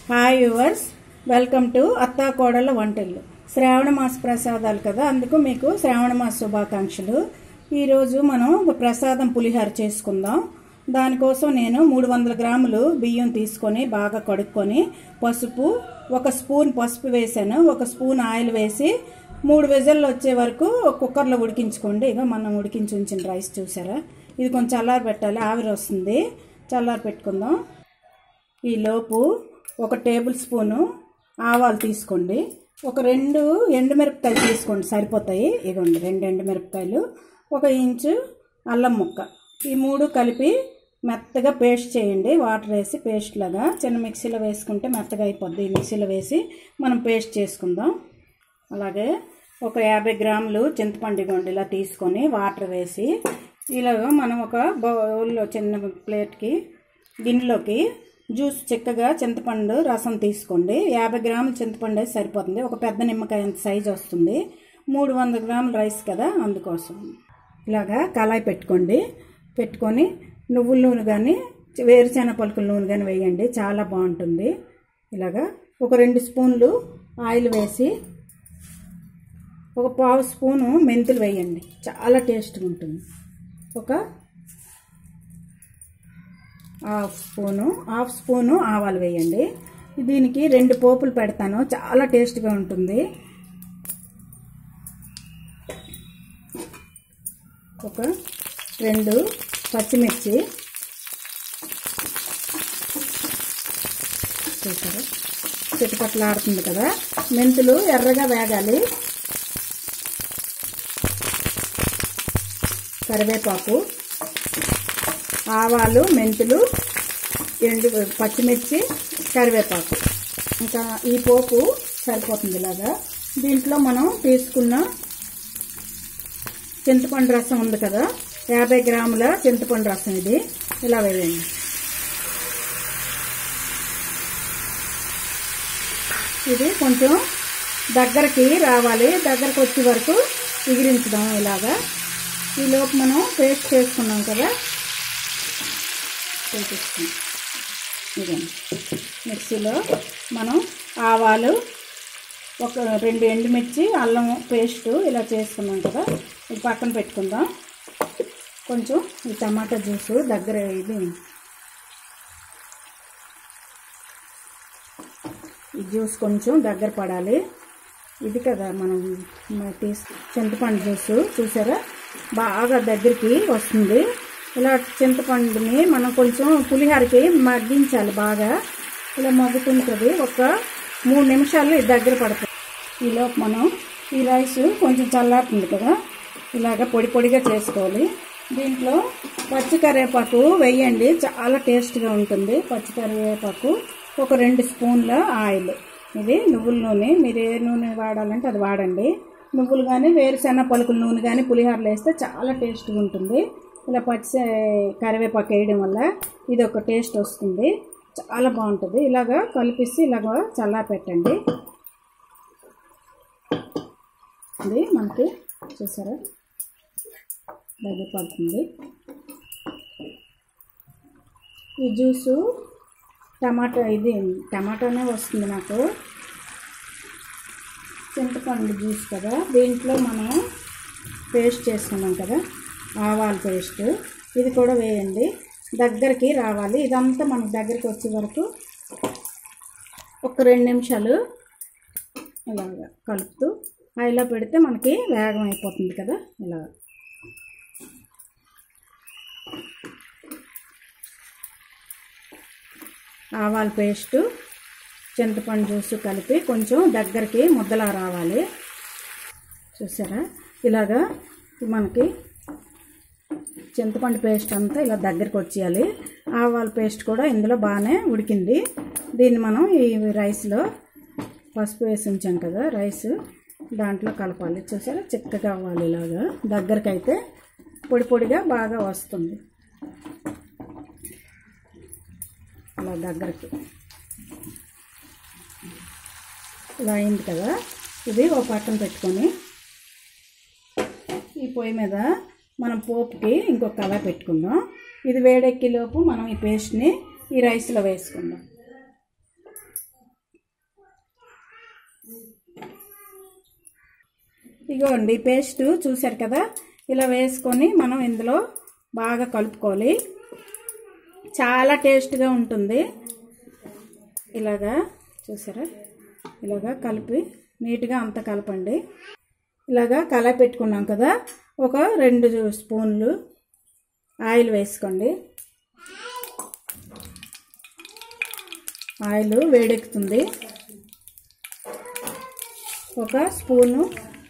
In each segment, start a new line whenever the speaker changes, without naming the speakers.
hi yours welcome to అత్తా కోడళ్ళ వంటలు శ్రావణ మాస ప్రసాదాలు కదా అందుకు మీకు శ్రావణ మాస శుభాకాంక్షలు ఈరోజు మనం ఒక ప్రసాదం పులిహోర చేసుకుందాం దానికోసం నేను మూడు వందల గ్రాములు బియ్యం తీసుకొని బాగా కడుక్కొని పసుపు ఒక స్పూన్ పసుపు వేసాను ఒక స్పూన్ ఆయిల్ వేసి మూడు విజల్లు వచ్చే వరకు కుక్కర్లో ఉడికించుకోండి ఇక మనం ఉడికించి ఉంచిన రైస్ చూసారా ఇది కొంచెం చల్లారి పెట్టాలి ఆవిరి వస్తుంది చల్లారి పెట్టుకుందాం ఈ లోపు ఒక టేబుల్ స్పూను ఆవాలు తీసుకోండి ఒక రెండు ఎండుమిరపకాయలు తీసుకోండి సరిపోతాయి ఇగోండి రెండు ఎండుమిరపకాయలు ఒక ఇంచు అల్లం ముక్క ఈ మూడు కలిపి మెత్తగా పేస్ట్ చేయండి వాటర్ వేసి పేస్ట్ లాగా చిన్న మిక్సీలో వేసుకుంటే మెత్తగా అయిపోద్ది ఈ మిక్సీలో వేసి మనం పేస్ట్ చేసుకుందాం అలాగే ఒక యాభై గ్రాములు చింతపండు ఇగోండి ఇలా తీసుకొని వాటర్ వేసి ఇలాగ మనం ఒక బౌల్లో చిన్న ప్లేట్కి గిన్నెలోకి జ్యూస్ చిక్కగా చింతపండు రసం తీసుకోండి యాభై గ్రాముల చింతపండు అయితే సరిపోతుంది ఒక పెద్ద నిమ్మకాయ అంత సైజు వస్తుంది మూడు వందల గ్రాముల రైస్ కదా అందుకోసం ఇలాగా కళాయి పెట్టుకోండి పెట్టుకొని నువ్వుల నూనె కానీ వేరుశెనగ పలుకుల నూనె కానీ వేయండి చాలా బాగుంటుంది ఇలాగా ఒక రెండు స్పూన్లు ఆయిల్ వేసి ఒక పావు స్పూను మెంతులు వేయండి చాలా టేస్ట్గా ఉంటుంది ఒక హాఫ్ స్పూను హాఫ్ స్పూను ఆవాలు వేయండి దీనికి రెండు పోపులు పెడతాను చాలా టేస్ట్గా ఉంటుంది ఒక రెండు పచ్చిమిర్చి చూసారా చిటపట్లు ఆడుతుంది కదా మెంతులు ఎర్రగా వేగాలి కరివేపాకు ఆవాలు మెంతులు ఎండు పచ్చిమిర్చి కరివేపాకు ఇంకా ఈ పోపు సరిపోతుంది ఇలాగా దీంట్లో మనం తీసుకున్న చింతపండు రసం ఉంది కదా యాభై గ్రాముల చింతపండు రసం ఇది ఇలా వేయండి ఇది కొంచెం దగ్గరికి రావాలి దగ్గరకు వచ్చే వరకు ఎగిరించడం ఇలాగా ఈలోపు మనం పేస్ట్ చేసుకున్నాం కదా చూపిస్తాం ఇదండి మిక్సీలో మనం ఆవాలు ఒక రెండు ఎండుమిర్చి అల్లం పేస్టు ఇలా చేసుకున్నాం కదా ఇది పక్కన పెట్టుకుందాం కొంచెం ఈ టమాటా జ్యూసు దగ్గర ఇది ఈ జ్యూస్ కొంచెం దగ్గర పడాలి ఇది కదా మనం తీసు చింతపండు జ్యూసు చూసారా బాగా దగ్గరికి వస్తుంది ఇలా చింతపండుని మనం కొంచెం పులిహోరకి మగ్గించాలి బాగా ఇలా మగ్గుతుంటుంది ఒక మూడు నిమిషాలు ఇది దగ్గర పడుతుంది ఈలోపు మనం ఈ రైస్ కొంచెం చల్లారుతుంది కదా ఇలాగ పొడి పొడిగా చేసుకోవాలి దీంట్లో పచ్చి కరివేపాకు వేయండి చాలా టేస్ట్గా ఉంటుంది పచ్చి కరివేపాకు ఒక రెండు స్పూన్ల ఆయిల్ ఇది నువ్వుల నూనె మీరు ఏ నూనె వాడాలంటే అది వాడండి నువ్వులు కానీ వేరుశెనగ పలుకుల నూనె కానీ పులిహోరలో వేస్తే చాలా టేస్ట్గా ఉంటుంది ఇలా పచ్చి కరివేపాకు వేయడం వల్ల ఇది ఒక టేస్ట్ వస్తుంది చాలా బాగుంటుంది ఇలాగా కలిపిసి ఇలాగ చల్లా పెట్టండి ఇది మనకి చూసారా దగ్గర పడుతుంది ఈ జ్యూసు టమాటా ఇది టమాటానే వస్తుంది నాకు చింతపండు జ్యూస్ కదా దీంట్లో మనం పేస్ట్ చేసుకున్నాం కదా ఆవాల పేస్ట్ ఇది కూడా వేయండి దగ్గరికి రావాలి ఇదంతా మనకు దగ్గరికి వచ్చే వరకు ఒక రెండు నిమిషాలు ఇలాగ కలుపుతూ హైలో పెడితే మనకి వేగం అయిపోతుంది కదా ఇలాగ ఆవాల పేస్టు చింతపండు జ్యూస్ కలిపి కొంచెం దగ్గరికి ముద్దలా రావాలి చూసారా ఇలాగా మనకి చింతపండు పేస్ట్ అంతా ఇలా దగ్గరికి వచ్చేయాలి ఆవాల పేస్ట్ కూడా ఇందులో బాగానే ఉడికింది దీన్ని మనం ఈ రైస్లో పసుపు వేసి ఉంచాం కదా రైస్ దాంట్లో కలపాలి చూసారా చిక్కగా అవ్వాలి ఇలాగా దగ్గరికి అయితే పొడి పొడిగా బాగా వస్తుంది అలా దగ్గరికి ఇలా అయింది కదా ఇది ఓ పక్కన పెట్టుకొని ఈ పొయ్యి మీద మనం పోపుకి ఇంకొక కళ పెట్టుకుందాం ఇది వేడెక్కేలోపు మనం ఈ పేస్ట్ని ఈ రైస్లో వేసుకుందాం ఇగోండి పేస్ట్ చూశారు కదా ఇలా వేసుకొని మనం ఇందులో బాగా కలుపుకోవాలి చాలా టేస్ట్గా ఉంటుంది ఇలాగా చూసారా ఇలాగా కలిపి నీట్గా అంతా కలపండి ఇలాగా కల పెట్టుకున్నాం కదా ఒక రెండు స్పూన్లు ఆయిల్ వేసుకోండి ఆయిల్ వేడెక్కుతుంది ఒక స్పూను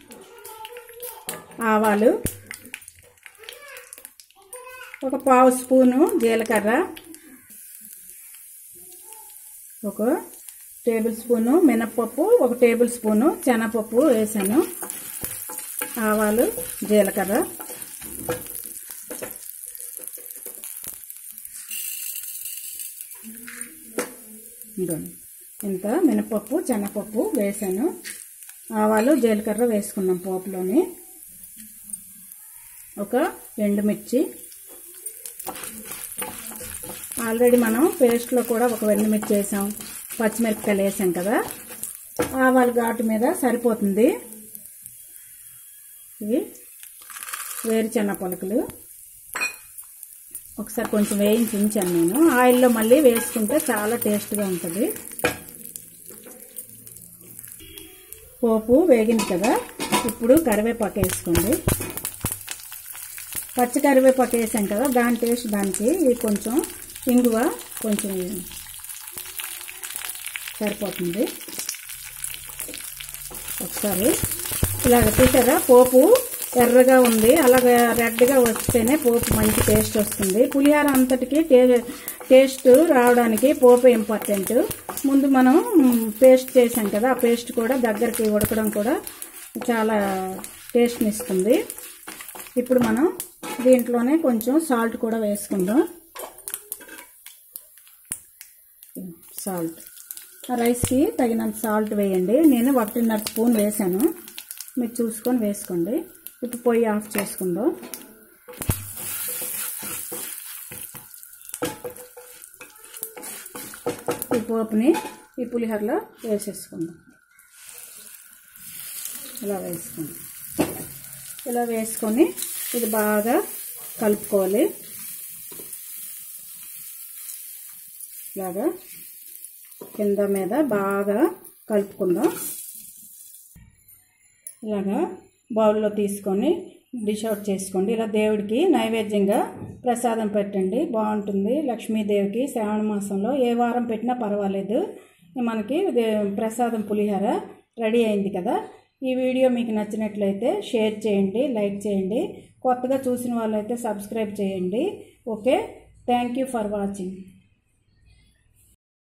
ఆవాలు ఒక పావు స్పూను జీలకర్ర ఒక టేబుల్ స్పూను మినప్పప్పు ఒక టేబుల్ స్పూను శనగపప్పు వేసాను ఆవాలు జీలకర్ర ఇదిగోండి ఇంత మినపప్పు శనగపప్పు వేసాను ఆవాలు జీలకర్ర వేసుకున్నాం పోపులోని ఒక ఎండుమిర్చి ఆల్రెడీ మనం పేస్ట్లో కూడా ఒక ఎండుమిర్చి వేసాం పచ్చిమిరపకాయలు వేసాం కదా ఆవాల ఘాటు మీద సరిపోతుంది ఇవి వేరుచెన్న పలుకులు ఒకసారి కొంచెం వేయించి ఉంచాను నేను ఆయిల్లో మళ్ళీ వేసుకుంటే చాలా టేస్ట్గా ఉంటుంది పోపు వేగింది కదా ఇప్పుడు కరివేపాకు వేసుకోండి పచ్చి కరివేపాకు వేసాం కదా దాని టేస్ట్ దానికి ఇది కొంచెం ఇంగువ కొంచెం సరిపోతుంది ఒకసారి ఇలాగ చూసారా పోపు ఎర్రగా ఉంది అలాగ రెడ్గా వస్తేనే పోపు మంచి టేస్ట్ వస్తుంది పులిహార అంతటికి టే టేస్ట్ రావడానికి పోపు ఇంపార్టెంట్ ముందు మనం పేస్ట్ చేసాం కదా ఆ పేస్ట్ కూడా దగ్గరికి ఉడకడం కూడా చాలా టేస్ట్ని ఇస్తుంది ఇప్పుడు మనం దీంట్లోనే కొంచెం సాల్ట్ కూడా వేసుకుందాం సాల్ట్ ఆ రైస్కి తగినంత సాల్ట్ వేయండి నేను ఒకటిన్నర స్పూన్ వేసాను మీరు చూసుకొని వేసుకోండి ఇప్పుడు పొయ్యి ఆఫ్ చేసుకుందాం ఈ పోపుని ఈ పులిహోరలో వేసేసుకుందాం ఇలా వేసుకుందాం ఇలా వేసుకొని ఇది బాగా కలుపుకోవాలి ఇలాగా కింద మీద బాగా కలుపుకుందాం ఇలాగా బౌల్లో తీసుకొని డిష్ అవుట్ చేసుకోండి ఇలా దేవుడికి నైవేద్యంగా ప్రసాదం పెట్టండి బాగుంటుంది లక్ష్మీదేవికి శ్రావణ మాసంలో ఏ వారం పెట్టినా పర్వాలేదు మనకి ప్రసాదం పులిహోర రెడీ అయింది కదా ఈ వీడియో మీకు నచ్చినట్లయితే షేర్ చేయండి లైక్ చేయండి కొత్తగా చూసిన వాళ్ళైతే సబ్స్క్రైబ్ చేయండి okay thank you for watching